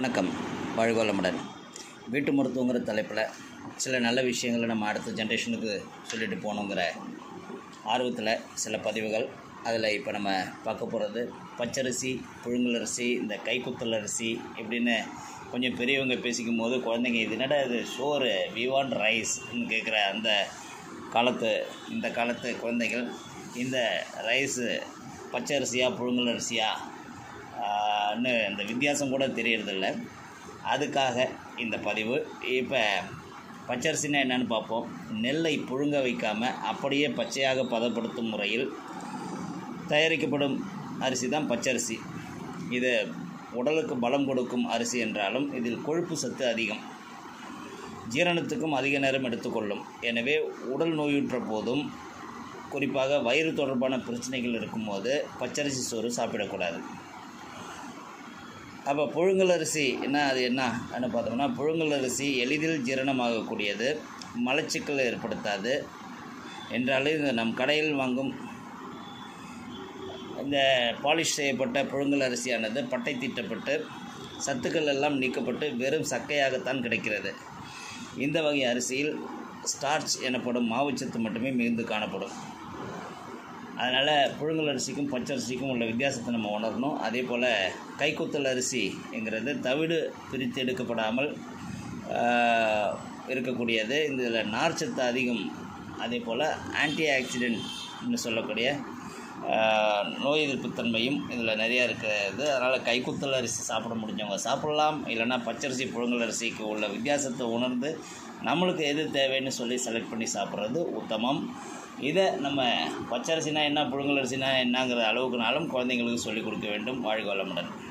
வணக்கம் வாழ்கோளமுடன் வீட்டு மருத்துவங்கிற தலைப்பில் சில நல்ல விஷயங்களை நம்ம அடுத்த ஜென்ரேஷனுக்கு சொல்லிட்டு போகணுங்கிற ஆர்வத்தில் சில பதிவுகள் அதில் இப்போ நம்ம பார்க்க போகிறது பச்சரிசி புழுங்கலரிசி இந்த கைக்குத்தல் அரிசி இப்படின்னு கொஞ்சம் பெரியவங்க பேசிக்கும் போது குழந்தைங்க இது என்னடா இது சோறு வி வாண்ட் ரைஸ்ன்னு கேட்குற அந்த காலத்து இந்த காலத்து குழந்தைகள் இந்த ரைஸு பச்சை அரிசியா புழுங்கல் அரிசியா ஆன்னு இந்த வித்தியாசம் கூட தெரியறதில்ல அதுக்காக இந்த பதிவு இப்போ பச்சரிசினா என்னன்னு பார்ப்போம் நெல்லை புழுங்க வைக்காமல் அப்படியே பச்சையாக பதப்படுத்தும் முறையில் தயாரிக்கப்படும் அரிசி தான் பச்சரிசி இது உடலுக்கு பலம் கொடுக்கும் அரிசி என்றாலும் இதில் கொழுப்பு சத்து அதிகம் ஜீரணத்துக்கும் அதிக நேரம் எடுத்துக்கொள்ளும் எனவே உடல் நோயுற்ற போதும் குறிப்பாக வயிறு தொடர்பான பிரச்சனைகள் இருக்கும்போது பச்சரிசி சோறு சாப்பிடக்கூடாது அப்போ புழுங்கல் அரிசி என்ன அது என்னன்னு பார்த்தோம்னா புழுங்கல் அரிசி எளிதில் ஜீரணமாகக்கூடியது மலச்சிக்கல் ஏற்படுத்தாது என்றாலும் இந்த நம் கடையில் வாங்கும் இந்த பாலிஷ் செய்யப்பட்ட புழுங்கல் அரிசியானது பட்டை தீட்டப்பட்டு சத்துக்கள் எல்லாம் நீக்கப்பட்டு வெறும் சக்கையாகத்தான் கிடைக்கிறது இந்த வகை அரிசியில் ஸ்டார்ச் எனப்படும் மாவுச்சத்து மட்டுமே மிகுந்து காணப்படும் அதனால் புழுங்கல் அரிசிக்கும் பச்சரிசிக்கும் உள்ள வித்தியாசத்தை நம்ம உணரணும் அதே போல் கைக்குத்தல் அரிசிங்கிறது தவிடு பிரித்து எடுக்கப்படாமல் ஆஹ், இருக்கக்கூடியது இதில் நார்ச்சத்து அதிகம் அதே போல் ஆன்டி ஆக்சிடென்ட்னு சொல்லக்கூடிய ஆஹ், நோய் எதிர்ப்புத்தன்மையும் இதில் நிறையா இருக்கிறது அதனால் கைக்குத்தல் அரிசி சாப்பிட முடிஞ்சவங்க சாப்பிடலாம் இல்லைன்னா பச்சரிசி புழுங்கல் அரிசிக்கு உள்ள வித்தியாசத்தை உணர்ந்து நம்மளுக்கு எது தேவைன்னு சொல்லி செலக்ட் பண்ணி சாப்பிட்றது உத்தமம் இதை நம்ம பச்சரிசினா என்ன புழுங்கல் அரிசினா என்னங்கிற அளவுக்குனாலும் குழந்தைங்களுக்கு சொல்லிக் கொடுக்க வேண்டும் வாழ்க வளமுடன்